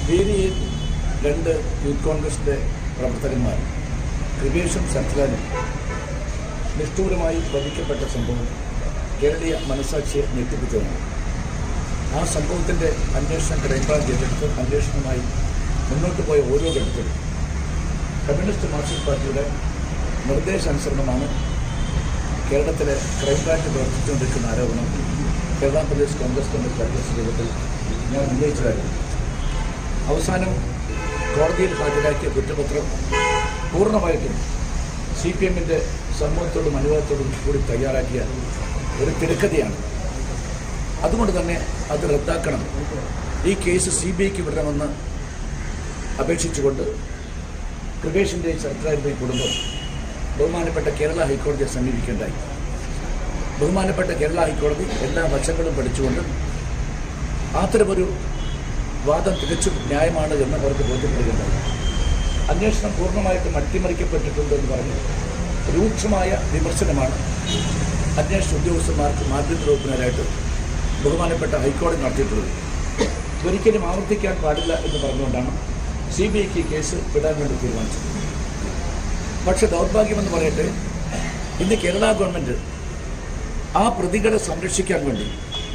വേദിയിൽ രണ്ട് യൂത്ത് കോൺഗ്രസിന്റെ പ്രവർത്തകന്മാർ കൃപേഷും സത്ലാനും നിഷ്ഠൂരമായി വധിക്കപ്പെട്ട സംഭവം കേരളീയ മനസാക്ഷിയെ ഞെട്ടിപ്പിച്ചതാണ് ആ സംഭവത്തിന്റെ അന്വേഷണം ക്രൈംബ്രാഞ്ച് ഏറ്റെടുത്ത് അന്വേഷണവുമായി മുന്നോട്ട് പോയ ഓരോ ഘട്ടത്തിലും കമ്മ്യൂണിസ്റ്റ് മാർക്സിസ്റ്റ് പാർട്ടിയുടെ നിർദ്ദേശാനുസരണമാണ് കേരളത്തിലെ ക്രൈംബ്രാഞ്ച് പ്രവർത്തിച്ചുകൊണ്ടിരിക്കുന്ന ആരോപണം കേരള പ്രദേശ് കോൺഗ്രസ് കമ്മിറ്റി അധ്യക്ഷ രൂപത്തിൽ ഞാൻ ഉന്നയിച്ചതായിരുന്നു അവസാനം കോടതിയിൽ ഹാജരാക്കിയ കുറ്റപത്രം പൂർണ്ണമായിട്ടും സി പി എമ്മിൻ്റെ സമ്മതത്തോടും അനുവാദത്തോടും കൂടി തയ്യാറാക്കിയ ഒരു തിരക്കഥയാണ് അതുകൊണ്ട് തന്നെ അത് റദ്ദാക്കണം ഈ കേസ് സി ബി ഐക്ക് വിടണമെന്ന് അപേക്ഷിച്ചുകൊണ്ട് കൃപേഷിൻ്റെയും സർക്കാരിൻ്റെയും കുടുംബം ബഹുമാനപ്പെട്ട കേരള ഹൈക്കോടതിയെ സമീപിക്കേണ്ടായി ബഹുമാനപ്പെട്ട കേരള ഹൈക്കോടതി എല്ലാ വശങ്ങളും പഠിച്ചുകൊണ്ട് അത്തരമൊരു വാദം തികച്ചും ന്യായമാണ് എന്ന് അവർക്ക് ബോധ്യപ്പെടുകയുണ്ടായി അന്വേഷണം പൂർണ്ണമായിട്ടും അട്ടിമറിക്കപ്പെട്ടിട്ടുണ്ട് എന്ന് പറഞ്ഞ് രൂക്ഷമായ വിമർശനമാണ് അന്വേഷണ ഉദ്യോഗസ്ഥന്മാർക്ക് മാധ്യമപ്രവർത്തകരായിട്ട് ബഹുമാനപ്പെട്ട ഹൈക്കോടതി നടത്തിയിട്ടുള്ളത് ഒരിക്കലും ആവർത്തിക്കാൻ പാടില്ല എന്ന് പറഞ്ഞുകൊണ്ടാണ് സി ബി ഐക്ക് കേസ് വിടാൻ വേണ്ടി തീരുമാനിച്ചത് പക്ഷെ ദൗർഭാഗ്യമെന്ന് പറയട്ടെ ഇന്ന് കേരള ഗവൺമെന്റ് ആ പ്രതികളെ സംരക്ഷിക്കാൻ വേണ്ടി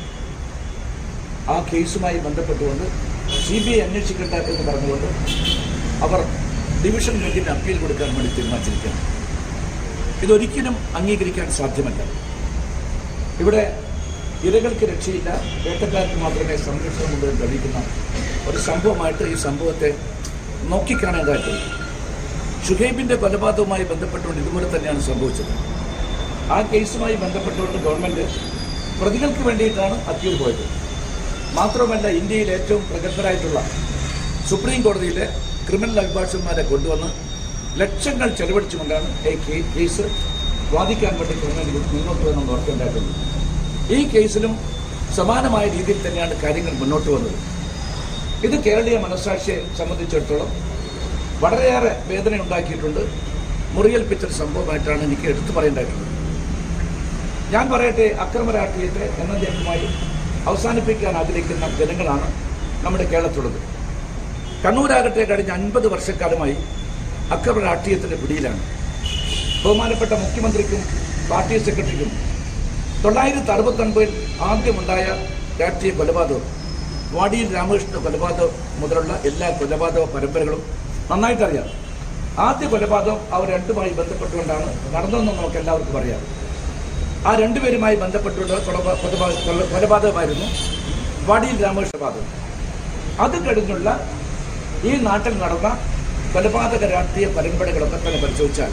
ആ കേസുമായി ബന്ധപ്പെട്ടുകൊണ്ട് സി ബി ഐ അന്വേഷിക്കണ്ട എന്ന് പറഞ്ഞുകൊണ്ട് അവർ ഡിവിഷൻ ബെഞ്ചിന് അപ്പീൽ കൊടുക്കാൻ വേണ്ടി തീരുമാനിച്ചിരിക്കുകയാണ് ഇതൊരിക്കലും അംഗീകരിക്കാൻ സാധ്യമല്ല ഇവിടെ ഇരകൾക്ക് രക്ഷയില്ല വേട്ടക്കാർക്ക് മാത്രമേ സംരക്ഷണം കൊണ്ടുവരാൻ കഴിയുന്ന ഒരു സംഭവമായിട്ട് ഈ സംഭവത്തെ നോക്കിക്കാണേണ്ടതായിട്ടുണ്ട് ഷുഹൈബിന്റെ കൊലപാതകവുമായി ബന്ധപ്പെട്ടുകൊണ്ട് ഇതുപോലെ തന്നെയാണ് സംഭവിച്ചത് ആ കേസുമായി ബന്ധപ്പെട്ടുകൊണ്ട് ഗവൺമെന്റ് പ്രതികൾക്ക് വേണ്ടിയിട്ടാണ് അപ്പീൽ പോയത് മാത്രമല്ല ഇന്ത്യയിൽ ഏറ്റവും പ്രഗത്ഭരായിട്ടുള്ള സുപ്രീം കോടതിയിലെ ക്രിമിനൽ അഭിഭാഷകന്മാരെ കൊണ്ടുവന്ന് ലക്ഷങ്ങൾ ചെലവഴിച്ചുകൊണ്ടാണ് ഈ കേ- കേസ് വാദിക്കാൻ വേണ്ടി ഗവൺമെന്റ് മുന്നോട്ട് വന്നെന്ന് ഓർക്കേണ്ടതായിട്ടുണ്ട് ഈ കേസിലും സമാനമായ രീതിയിൽ തന്നെയാണ് കാര്യങ്ങൾ മുന്നോട്ട് വന്നത് ഇത് കേരളീയ മനസാക്ഷിയെ സംബന്ധിച്ചിടത്തോളം വളരെയേറെ വേദന ഉണ്ടാക്കിയിട്ടുണ്ട് മുറിയേൽപ്പിച്ചൊരു സംഭവമായിട്ടാണ് എനിക്ക് എടുത്തു പറയേണ്ടതായിട്ടുള്ളത് ഞാൻ പറയട്ടെ അക്രമ രാഷ്ട്രീയത്തെ എന്നേക്കുമായി അവസാനിപ്പിക്കാൻ ആഗ്രഹിക്കുന്ന ജനങ്ങളാണ് നമ്മുടെ കേരളത്തിലുള്ളത് കണ്ണൂരാകട്ടെ കഴിഞ്ഞ അൻപത് വർഷക്കാലമായി അക്രമ രാഷ്ട്രീയത്തിന്റെ പിടിയിലാണ് ബഹുമാനപ്പെട്ട മുഖ്യമന്ത്രിക്കും പാർട്ടി സെക്രട്ടറിക്കും തൊള്ളായിരത്തി അറുപത്തൊൻപതിൽ ആദ്യമുണ്ടായ രാഷ്ട്രീയ കൊലപാതകം വാടിയിൽ രാമകൃഷ്ണ കൊലപാതകം മുതലുള്ള എല്ലാ കൊലപാതക പരമ്പരകളും നന്നായിട്ടറിയാം ആദ്യ കൊലപാതകം അവർ രണ്ടുമായി ബന്ധപ്പെട്ടുകൊണ്ടാണ് നടന്നതെന്ന് നമുക്ക് എല്ലാവർക്കും അറിയാം ആ രണ്ടുപേരുമായി ബന്ധപ്പെട്ടുള്ള കൊലപാ- കൊലപാ- കൊല- കൊലപാതകമായിരുന്നു വാടിയിൽ രാമകൃഷ്ണ പാതകം അത് കഴിഞ്ഞുള്ള ഈ നാട്ടിൽ നടന്ന കൊലപാതക രാഷ്ട്രീയ പരമ്പരകളൊക്കെ തന്നെ പരിശോധിച്ചാൽ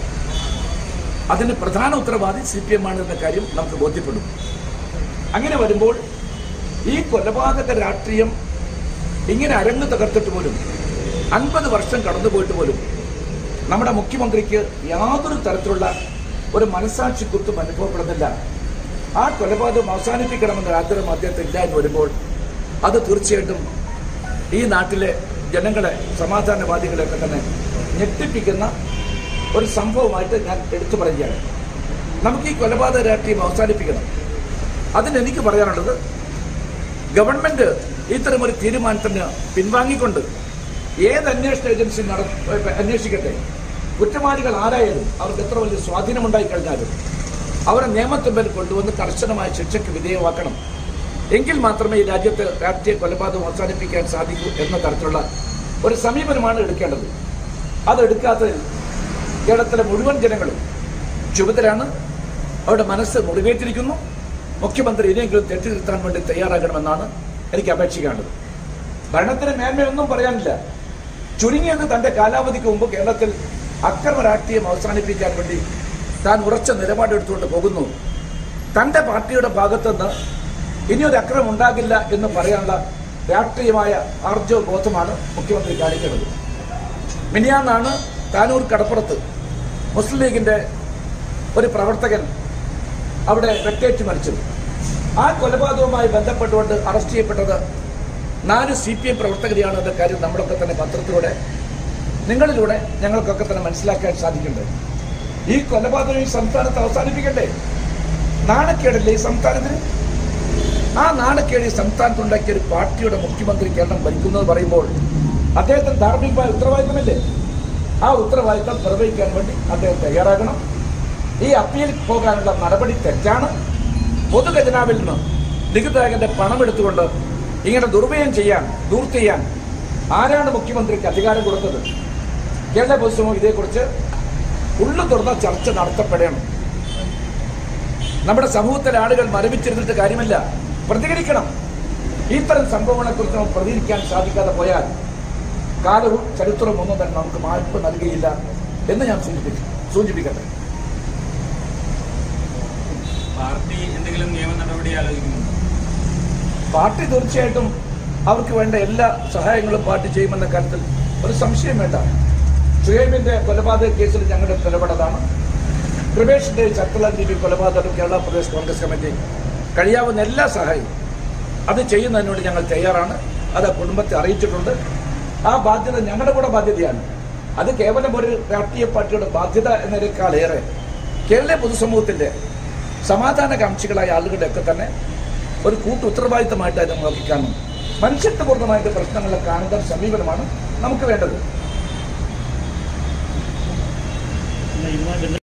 അതിന് പ്രധാന ഉത്തരവാദി സി പി എം ആണ് എന്ന കാര്യം നമുക്ക് ബോധ്യപ്പെടും അങ്ങനെ വരുമ്പോൾ ഈ കൊലപാതക രാഷ്ട്രീയം ഇങ്ങനെ അരങ്ങ് തകർത്തിട്ട് പോലും അൻപത് വർഷം കടന്നുപോയിട്ട് പോലും നമ്മുടെ മുഖ്യമന്ത്രിക്ക് യാതൊരു തരത്തിലുള്ള ഒരു മനസാക്ഷി കുത്തും അനുഭവപ്പെടുന്നില്ല ആ കൊലപാതകം അവസാനിപ്പിക്കണമെന്ന ആഗ്രഹം അദ്ദേഹത്തിന് ഇല്ല എന്ന് വരുമ്പോൾ അത് തീർച്ചയായിട്ടും ഈ നാട്ടിലെ ജനങ്ങളെ സമാധാനവാദികളെയൊക്കെ തന്നെ ഞെട്ടിപ്പിക്കുന്ന ഒരു സംഭവമായിട്ട് ഞാൻ എടുത്തു പറയുകയാണ് നമുക്ക് ഈ കൊലപാതക രാഷ്ട്രീയം അവസാനിപ്പിക്കണം അതിന് എനിക്ക് പറയാനുള്ളത് ഗവൺമെന്റ് ഇത്തരമൊരു തീരുമാനത്തിന് പിൻവാങ്ങിക്കൊണ്ട് ഏത് അന്വേഷണ ഏജൻസി നട അന്വേഷിക്കട്ടെ കുറ്റവാളികൾ ആരായാലും അവർക്ക് എത്ര വലിയ സ്വാധീനമുണ്ടായി കഴിഞ്ഞാലും അവരെ നിയമത്തിന്മേൽ കൊണ്ടുവന്ന് കർശനമായ ശിക്ഷയ്ക്ക് വിധേയമാക്കണം എങ്കിൽ മാത്രമേ ഈ രാജ്യത്ത് രാഷ്ട്രീയ കൊലപാതകം അവസാനിപ്പിക്കാൻ സാധിക്കൂ എന്ന തരത്തിലുള്ള ഒരു സമീപനമാണ് എടുക്കേണ്ടത് അതെടുക്കാത്തതിൽ കേരളത്തിലെ മുഴുവൻ ജനങ്ങളും ക്ഷുഭിതരാണ് അവരുടെ മനസ്സ് മുറിവേറ്റിരിക്കുന്നു മുഖ്യമന്ത്രി ഇനിയെങ്കിലും തെറ്റി നിർത്താൻ വേണ്ടി തയ്യാറാകണമെന്നാണ് എനിക്ക് അപേക്ഷിക്കേണ്ടത് ഭരണത്തിന് മേന്മയൊന്നും പറയാനില്ല ചുരുങ്ങിയത് തന്റെ കാലാവധിക്ക് മുമ്പ് കേരളത്തിൽ അക്രമ രാഷ്ട്രീയം അവസാനിപ്പിക്കാൻ വേണ്ടി താൻ ഉറച്ച നിലപാടെടുത്തുകൊണ്ട് പോകുന്നു തന്റെ പാർട്ടിയുടെ ഭാഗത്തുനിന്ന് ഇനിയൊരു അക്രമം ഉണ്ടാകില്ല എന്ന് പറയാനുള്ള രാഷ്ട്രീയമായ ആർജവ ബോധമാണ് മുഖ്യമന്ത്രി കാണിക്കുന്നത് മിനിയാന്നാണ് താനൂർ കടപ്പുറത്ത് മുസ്ലിം ലീഗിന്റെ ഒരു പ്രവർത്തകൻ അവിടെ വെട്ടേറ്റ് മരിച്ചത് ആ കൊലപാതകവുമായി ബന്ധപ്പെട്ടുകൊണ്ട് അറസ്റ്റ് ചെയ്യപ്പെട്ടത് നാല് സി പി എം പ്രവർത്തകരെയാണ് എന്ന കാര്യം നമ്മളൊക്കെ തന്നെ പത്രത്തിലൂടെ നിങ്ങളിലൂടെ ഞങ്ങൾക്കൊക്കെ തന്നെ മനസ്സിലാക്കാൻ സാധിക്കുന്നുണ്ട് ഈ കൊലപാതകം ഈ സംസ്ഥാനത്ത് അവസാനിപ്പിക്കണ്ടേ നാണക്കേടല്ലേ ഈ സംസ്ഥാനത്തിന് ആ നാണക്കേട് ഈ സംസ്ഥാനത്തുണ്ടാക്കിയ ഒരു പാർട്ടിയുടെ മുഖ്യമന്ത്രി കേരളം ഭരിക്കുന്നത് പറയുമ്പോൾ അദ്ദേഹത്തിന് ധാർമ്മികമായ ഉത്തരവാദിത്തമില്ലേ ആ ഉത്തരവാദിത്തം നിർവഹിക്കാൻ വേണ്ടി അദ്ദേഹം തയ്യാറാകണം ഈ അപ്പീൽ പോകാനുള്ള നടപടി തെറ്റാണ് പൊതുഖജനാവിൽ നിന്ന് നികുതിദായകന്റെ പണം എടുത്തുകൊണ്ട് ഇങ്ങനെ ദുർവ്യയം ചെയ്യാൻ ദൂർത്ത് ചെയ്യാൻ ആരാണ് മുഖ്യമന്ത്രിക്ക് അധികാരം കൊടുത്തത് കേരള പൊതുസമൂഹം ഇതേക്കുറിച്ച് ഉള്ളു തുറന്ന ചർച്ച നടത്തപ്പെടണം നമ്മുടെ സമൂഹത്തിലെ ആളുകൾ മരവിച്ചിരുന്നിട്ട് കാര്യമില്ല പ്രതികരിക്കണം ഇത്തരം സംഭവങ്ങളെക്കുറിച്ച് നമുക്ക് പ്രതികരിക്കാൻ സാധിക്കാതെ പോയാൽ കാലവും ചരിത്രവും ഒന്നും തന്നെ നമുക്ക് മായ്പ് നൽകുകയില്ല എന്ന് ഞാൻ സൂചിപ്പിക്കും സൂചിപ്പിക്കട്ടെ പാർട്ടി എന്തെങ്കിലും നിയമ നടപടി ആലോചിക്കുന്നു പാർട്ടി തീർച്ചയായിട്ടും അവർക്ക് വേണ്ട എല്ലാ സഹായങ്ങളും പാർട്ടി ചെയ്യുമെന്ന കാര്യത്തിൽ ഒരു സംശയം വേണ്ട ഷുഹൈബിന്റെ കൊലപാതക കേസിൽ ഞങ്ങളുടെ നിലപാടതാണ് കൃപേഷിന്റെ ചക്കല ടി വി കൊലപാതകം കേരള പ്രദേശ് കോൺഗ്രസ് കമ്മിറ്റി കഴിയാവുന്ന എല്ലാ സഹായവും അത് ചെയ്യുന്നതിന് വേണ്ടി ഞങ്ങൾ തയ്യാറാണ് അത് ആ കുടുംബത്തെ അറിയിച്ചിട്ടുണ്ട് ആ ബാധ്യത ഞങ്ങളുടെ കൂടെ ബാധ്യതയാണ് അത് കേവലം ഒരു രാഷ്ട്രീയ പാർട്ടിയുടെ ബാധ്യത എന്നതിനേക്കാളേറെ കേരള പൊതുസമൂഹത്തിന്റെ സമാധാനകാംക്ഷികളായ ആളുകളുടെ ഒക്കെ തന്നെ ഒരു കൂട്ടു ഉത്തരവാദിത്തമായിട്ട് അതിനെ നോക്കിക്കാണും മനുഷ്യത്വപൂർണ്ണമായിട്ട് പ്രശ്നങ്ങളെ കാണുന്ന സമീപനമാണ് നമുക്ക് വേണ്ടത്